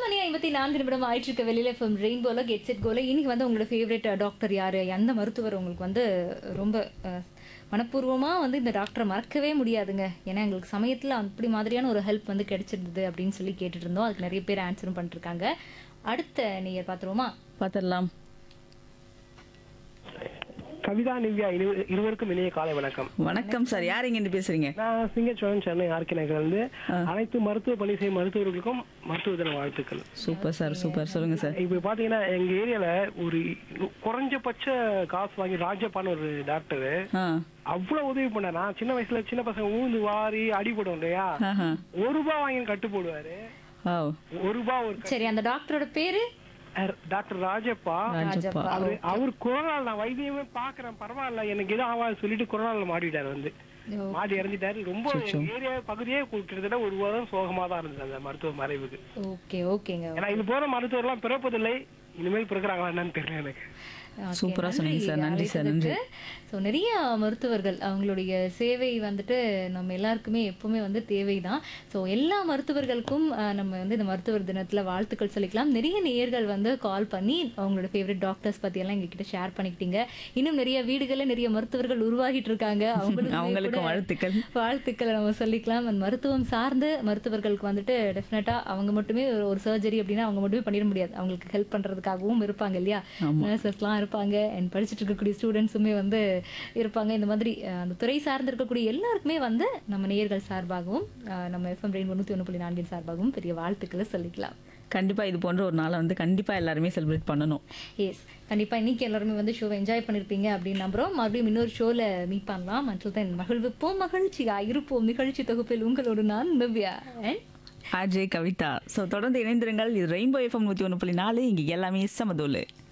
மணி ஐம்பத்தி நான்கு நிமிடம் ஆயிட்டு இருக்க வெளியில ஃபிலிம் ரெயின்போல கெட் செட் கோல இன்னைக்கு வந்து உங்களோட ஃபேவரட் டாக்டர் யாரு எந்த மருத்துவர் உங்களுக்கு வந்து ரொம்ப அஹ், மனப்பூர்வமா வந்து இந்த டாக்டரை மறக்கவே முடியாதுங்க ஏன்னா எங்களுக்கு சமயத்துல அப்படி மாதிரியான ஒரு ஹெல்ப் வந்து கிடைச்சிருந்தது அப்படின்னு சொல்லி கேட்டுட்டு இருந்தோம் அதுக்கு நிறைய பேர் ஆன்சரும் பண்ணிருக்காங்க அடுத்த நீங்க பாத்துருவோமா பார்த்துடலாம் கவிதா நிவ்யா இரு- இருவருக்கும் இணைய காலை வணக்கம் வணக்கம் சார் யார் இருந்து பேசுறீங்க நான் சிங்கச்சோழன் சென்னை ஆர்கே நகர்ல இருந்து அனைத்து மருத்துவ பணி செய்யும் மருத்துவர்களுக்கும் மருத்துவ தின வாழ்த்துக்கள் சூப்பர் சார் சூப்பர் சொல்லுங்க சார் இப்ப பாத்தீங்கன்னா எங்க ஏரியால ஒரு குறைஞ்சபட்ச காசு வாங்கி ராஜப்பான்னு ஒரு டாக்டர் ஆ அவ்வளவு உதவி பண்ணார் நான் சின்ன வயசுல சின்ன பசங்க ஊந்து வாரி அடிபடும் இல்லையா ஆஹா ஒரு ரூபாய் வாங்கி கட்டு போடுவாரு ஓ ஒரு ரூபாய் ஒரு க- சரி அந்த டாக்டரோட பேரு அஹ் டாக்டர் ராஜப்பா ராஜப்பா அவரு அவர் கொரோனால நான் வைத்தியமே பாக்குறேன் பரவாயில்ல எனக்கு எதுவும் ஆகாது சொல்லிட்டு கொரோனால மாட்டிட்டாரு வந்து மாடி இறந்துட்டாரு ரொம்ப ஏரியா பகுதியே கிட்டத்தட்ட ஒரு வாரம் சோகமா தான் இருந்தது அந்த மருத்துவ மறைவுக்கு ஓகே ஓகேங்க ஏன்னா இது போற மருத்துவர் எல்லாம் பிறப்பதில்லை இனிமேல் பிறக்கிறாங்களா என்னன்னு தெரியல எனக்கு Okay, சூப்பரா சொன்னீங்க சார். நன்றி சார், நன்றி. ஸோ நிறைய மருத்துவர்கள் அவங்களுடைய சேவை வந்துட்டு நம்ம எல்லாருக்குமே எப்பவுமே வந்து தேவைதான் ஸோ எல்லா மருத்துவர்களுக்கும் அஹ், நம்ம வந்து இந்த மருத்துவர் தினத்துல வாழ்த்துக்கள் சொல்லிக்கலாம் நிறைய நேயர்கள் வந்து கால் பண்ணி அவங்களோட ஃபேவரட் டாக்டர்ஸ் பத்தி எல்லாம் எங்ககிட்ட ஷேர் பண்ணிக்கிட்டீங்க இன்னும் நிறைய வீடுகளில் நிறைய மருத்துவர்கள் உருவாகிட்டு இருக்காங்க அவங்களுக்குமே அவங்களுக்கும் கூட வாழ்த்துக்கள். வாழ்த்துக்களை நம்ம சொல்லிக்கலாம் அந்த மருத்துவம் சார்ந்து மருத்துவர்களுக்கு வந்துட்டு டெஃபினட்டா அவங்க மட்டுமே ஒரு- ஒரு சர்ஜரி அப்படின்னா அவங்க மட்டுமே பண்ணிட முடியாது அவங்களுக்கு ஹெல்ப் பண்றதுக்காகவும் இருப்பாங்க இல்லையா நர்சஸ்லாம் இருப்பாங்க அண்ட் படிச்சுட்டு இருக்கக்கூடிய ஸ்டூடெண்ட்ஸுமே வந்து இருப்பாங்க இந்த மாதிரி அஹ், அந்த துறை சார்ந்து இருக்கக்கூடிய எல்லாருக்குமே வந்து நம்ம நேயர்கள் சார்பாகவும் அஹ், நம்ம எஃப்எம் ரெயின் தொண்ணூற்றி ஒன்று புள்ளி நான்கின் சார்பாகவும் பெரிய வாழ்த்துக்களை சொல்லிக்கலாம் கண்டிப்பா இது போன்ற ஒரு நாளை வந்து கண்டிப்பா எல்லாருமே செலிப்ரேட் பண்ணணும் எஸ் கண்டிப்பா இன்னைக்கு எல்லாருமே வந்து ஷோவை என்ஜாய் பண்ணிருப்பீங்க அப்படின்னு நம்புறோம் மறுபடியும் இன்னொரு ஷோல மீட் பண்ணலாம் மற்றும் தான் மகிழ்விப்போம் மகிழ்ச்சியா இருப்போம் நிகழ்ச்சி தொகுப்பில் உங்களோடு நான் நவ்யா and அஜய் கவிதா ஸோ தொடர்ந்து இணைந்திருங்கள் இது ரெயின்போ எஃப்எம் நூற்றி ஒன்று புள்ளி நாலு இங்கே எல்லாமே சமதோலு